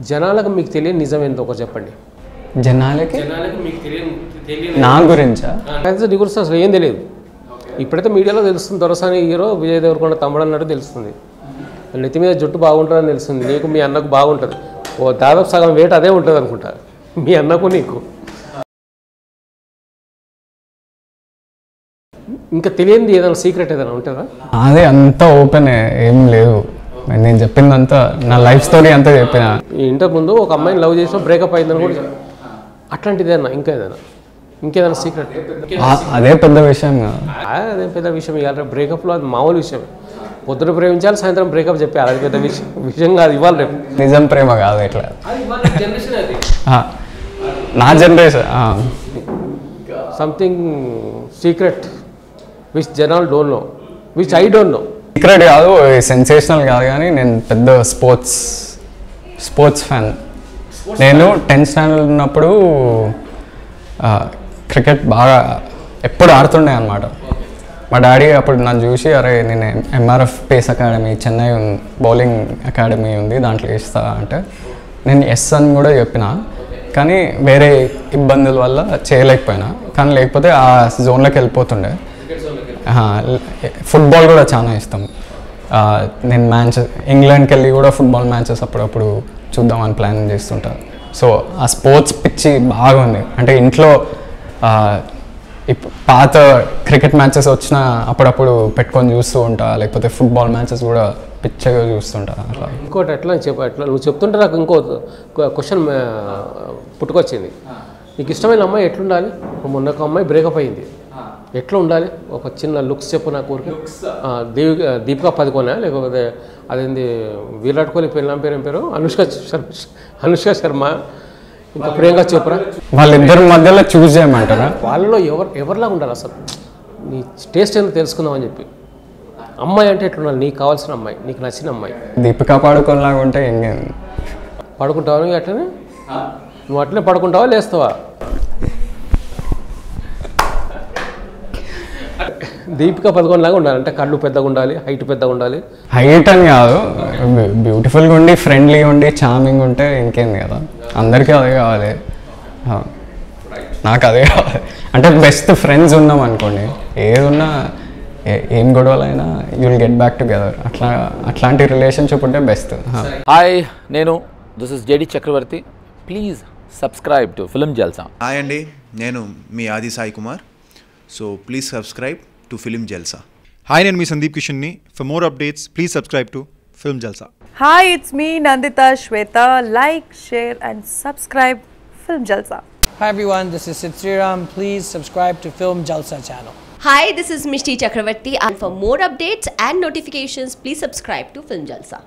జనాలకు మీకు తెలియని నిజం ఏందో ఒకటి చెప్పండి జనాలకి జనాలకు మీకు తెలియని తెలియని నా గురించా అయితే నీ గురించి అసలు ఏం తెలియదు ఇప్పుడైతే మీడియాలో తెలుస్తుంది దొరసాని హీరో విజయ్ దేవరకొండ తమ్ముడు అన్నట్టు తెలుస్తుంది నెత్తి మీద జుట్టు బాగుంటుందని తెలుస్తుంది నీకు మీ అన్నకు బాగుంటుంది ఓ దాదాపు సగం వెయిట్ అదే ఉంటుంది అనుకుంటా మీ అన్నకు నీకు ఇంకా తెలియంది ఏదైనా సీక్రెట్ ఏదైనా ఉంటుందా అదే అంతా ఓపెన్ ఏం లేదు నేను చెప్పిందంతా నా లైఫ్ స్టోరీ అంతా చెప్పిన ఈ ఇంటర్ ముందు ఒక అమ్మాయిని లవ్ చేసిన బ్రేకప్ అయిందని కూడా చెప్పు. అట్లాంటిది ఏదైనా ఇంకా ఏదైనా ఇంకేదైనా సీక్రెట్ ఆ- అదే పెద్ద విషయం కాదు అదే పెద్ద విషయం ఇవాళ బ్రేకప్లో అది మామూలు విషయం పొద్దున ప్రేమించాలి సాయంత్రం బ్రేకప్ చెప్పాలి అది పెద్ద విషయం విషయం కాదు ఇవాళ రేపు నిజం ప్రేమ కాదు ఇట్లా జనరేషన్ అది ఆ, నా జనరేషన్ సంథింగ్ సీక్రెట్ విచ్ జనాలు don't know which I don't know secret కాదు సెన్సేషనల్ కాదు కానీ నేను పెద్ద స్పోర్ట్స్ స్పోర్ట్స్ ఫ్యాన్ నేను టెన్త్ స్టాండర్డ్ ఉన్నప్పుడు క్రికెట్ బాగా ఎప్పుడు ఆడుతుండే అనమాట మా డాడీ అప్పుడు నన్ను చూసి అరే నేను MRF pace academy Chennai bowling academy ఉంది దాంట్లో వేస్తా అంటే నేను ఎస్ అని కూడా చెప్పిన కానీ వేరే ఇబ్బందుల వల్ల చేయలేకపోయినా కానీ లేకపోతే ఆ జోన్లోకి వెళ్ళిపోతుండే ఆహా, ఫుట్బాల్ కూడా చాలా ఇష్టం ఆ, నేను మ్యాచెస్ ఇంగ్లాండ్కి వెళ్ళి కూడా ఫుట్బాల్ మ్యాచెస్ అప్పుడప్పుడు చూద్దామని ప్లాన్ చేస్తుంటా సో ఆ స్పోర్ట్స్ పిచ్చి బాగుంది అంటే ఇంట్లో ఆ, ఇప్ పాత క్రికెట్ మ్యాచెస్ వచ్చిన అప్పుడప్పుడు పెట్టుకొని చూస్తూ ఉంటా లేకపోతే ఫుట్బాల్ మ్యాచెస్ కూడా పిచ్చగా చూస్తుంటా అట్లా ఇంకోటి ఎట్లా చెప్ప ఎట్లా నువ్వు చెప్తుంటే నాకు ఇంకో క్వశ్చన్ పుట్టుకొచ్చింది నీకు ఇష్టమైన అమ్మాయి ఎట్లుండాలి మొన్న ఒక అమ్మాయి బ్రేకప్ అయింది ఎట్లా ఉండాలి ఒక చిన్న లుక్స్ చెప్పు నాకు ఊరికి ఆ, దేవి దీపికా పదుకోనా లేకపోతే అదేంది విరాట్ కోహ్లీ పెళ్ళాం పేరు ఏం పేరు అనుష్క శర్మ అనుష్క శర్మ ఇంకా ప్రియాంక చోప్రా వాళ్ళిద్దరి మధ్యలో చూస్ చేయమంటారా వాళ్ళలో ఎవరు ఎవరిలా ఉండాలి అసలు నీ టేస్ట్ ఏంటో తెలుసుకుందామని చెప్పి అమ్మాయి అంటే ఎట్లుండాలి నీకు కావాల్సిన అమ్మాయి నీకు నచ్చిన అమ్మాయి దీపికా పాడుకోలాగా ఉంటే ఇంకేం పడుకుంటావా నువ్వు అట్లనే నువ్వు అట్లనే పడుకుంటావా లేస్తావా దీపిక పదకొండు లాగా ఉండాలి అంటే కళ్ళు పెద్దగా ఉండాలి హైట్ పెద్దగా ఉండాలి హైట్ అని కాదు బ్యూటిఫుల్గా ఉండి ఫ్రెండ్లీగా ఉండి చార్మింగ్ ఉంటే ఇంకేంది కదా అందరికీ అదే కావాలి ఆ, నాకు అదే కావాలి అంటే బెస్ట్ ఫ్రెండ్స్ ఉన్నాం అనుకోండి ఏది ఉన్నా ఏ- ఏం గొడవలైనా you will get back together అట్లా అట్లాంటి రిలేషన్షిప్ ఉంటే బెస్ట్ హాయ్ నేను this is JD Chakravarthy please subscribe to film Jalsa hi అండి నేను మీ Aadi Sai Kumar so please subscribe to film Jalsa hi నేను మీ సందీప్ కిషన్ని for more updates please subscribe to film Jalsa Hi, it's me Nandita Shweta. Like, share, and subscribe Film Jalsa. Hi everyone, this is Sid Sriram. Please subscribe to Film Jalsa channel. Hi, this is Mishti Chakravarti and for more updates and notifications, please subscribe to Film Jalsa.